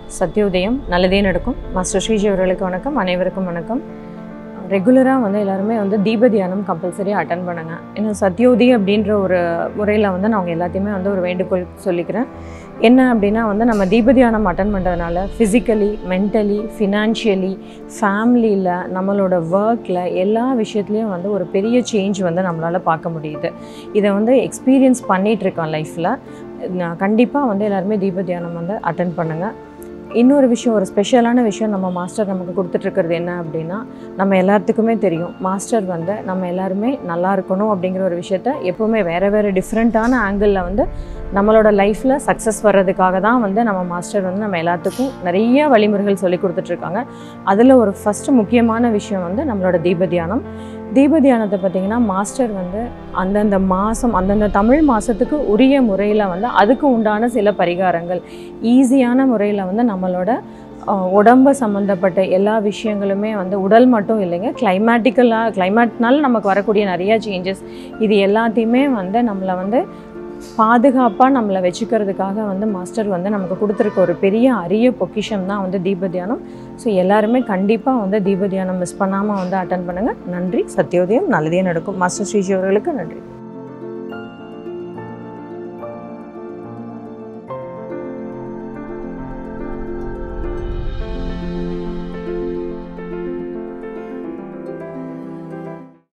சத்யோதயம் நல்லதே நடக்கும் மாஸ்டர் ஸ்ரீஜி அவர்களுக்கு வணக்கம் அனைவருக்கும் வணக்கம் ரெகுலராக வந்து எல்லாருமே வந்து தீப தியானம் கம்பல்சரி அட்டன் பண்ணுங்க ஏன்னா சத்யோதி அப்படின்ற ஒரு முறையில் வந்து நான் அவங்க எல்லாத்தையுமே வந்து ஒரு வேண்டுகோள் சொல்லிக்கிறேன் என்ன அப்படின்னா வந்து நம்ம தீப தியானம் அட்டன் பண்ணுறதுனால ஃபிசிக்கலி மென்டலி ஃபினான்ஷியலி ஃபேமிலியில் நம்மளோட ஒர்க்கில் எல்லா விஷயத்துலையும் வந்து ஒரு பெரிய சேஞ்ச் வந்து நம்மளால் பார்க்க முடியுது இதை வந்து எக்ஸ்பீரியன்ஸ் பண்ணிகிட்ருக்கோம் லைஃப்பில் கண்டிப்பாக வந்து எல்லாருமே தீப தியானம் வந்து அட்டன் பண்ணுங்கள் இன்னொரு விஷயம் ஒரு ஸ்பெஷலான விஷயம் நம்ம மாஸ்டர் நமக்கு கொடுத்துட்ருக்கிறது என்ன அப்படின்னா நம்ம எல்லாத்துக்குமே தெரியும் மாஸ்டர் வந்து நம்ம எல்லாருமே நல்லா இருக்கணும் அப்படிங்கிற ஒரு விஷயத்த எப்போவுமே வேறு வேறு டிஃப்ரெண்ட்டான ஆங்கிளில் வந்து நம்மளோட லைஃப்பில் சக்ஸஸ் வர்றதுக்காக தான் வந்து நம்ம மாஸ்டர் வந்து நம்ம எல்லாத்துக்கும் நிறைய வழிமுறைகள் சொல்லி கொடுத்துட்ருக்காங்க அதில் ஒரு ஃபஸ்ட்டு முக்கியமான விஷயம் வந்து நம்மளோட தீப தியானம் தீப தியானத்தை பார்த்திங்கன்னா மாஸ்டர் வந்து அந்தந்த மாதம் அந்தந்த தமிழ் மாதத்துக்கு உரிய முறையில் வந்து அதுக்கு உண்டான சில பரிகாரங்கள் ஈஸியான முறையில் வந்து நம்மளோட அஹ், உடம்பு சம்மந்தப்பட்ட எல்லா விஷயங்களுமே வந்து உடல் மட்டும் இல்லைங்க கிளைமேட்டிக்கலாக கிளைமேட்னால நமக்கு வரக்கூடிய நிறைய சேஞ்சஸ் இது எல்லாத்தையுமே வந்து நம்மளை வந்து பாதுகாப்பாக நம்மளை வச்சுக்கிறதுக்காக வந்து மாஸ்டர் வந்து நமக்கு கொடுத்துருக்க ஒரு பெரிய அரிய பொக்கிஷம் தான் வந்து தீப தியானம் ஸோ எல்லாருமே கண்டிப்பாக வந்து தீப தியானம் மிஸ் பண்ணாமல் வந்து அட்டன் பண்ணுங்கள் நன்றி சத்யோதயம் நல்லதே நடக்கும் மாஸ்டர் ஸ்ரீஜி அவர்களுக்கு நன்றி